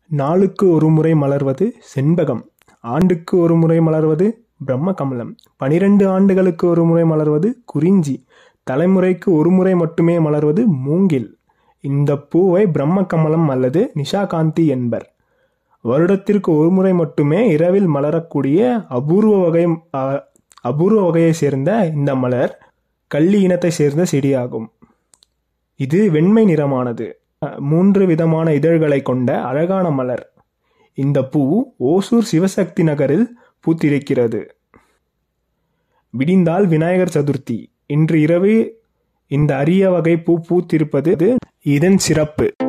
நாளுக்கு ஒரு முறை மலர்வது செண்பகம் ஆண்டுக்கு ஒரு முறை மலர்வது பிரம்ம கமலம் பனிரெண்டு ஆண்டுகளுக்கு ஒரு முறை மலர்வது குறிஞ்சி தலைமுறைக்கு ஒரு முறை மட்டுமே மலர்வது மூங்கில் இந்த பூவை பிரம்ம கமலம் அல்லது நிஷாகாந்தி என்பர் வருடத்திற்கு ஒரு முறை மட்டுமே இரவில் மலரக்கூடிய அபூர்வ வகை அ- அபூர்வ வகையை சேர்ந்த இந்த மலர் கள்ளி இனத்தை சேர்ந்த செடியாகும் இது வெண்மை நிறமானது அஹ், மூன்று விதமான இதழ்களை கொண்ட அழகான மலர் இந்த பூ ஓசூர் சிவசக்தி நகரில் பூத்திருக்கிறது விடிந்தால் விநாயகர் சதுர்த்தி இன்று இரவு இந்த அரிய வகை பூ பூத்திருப்பது இதன் சிறப்பு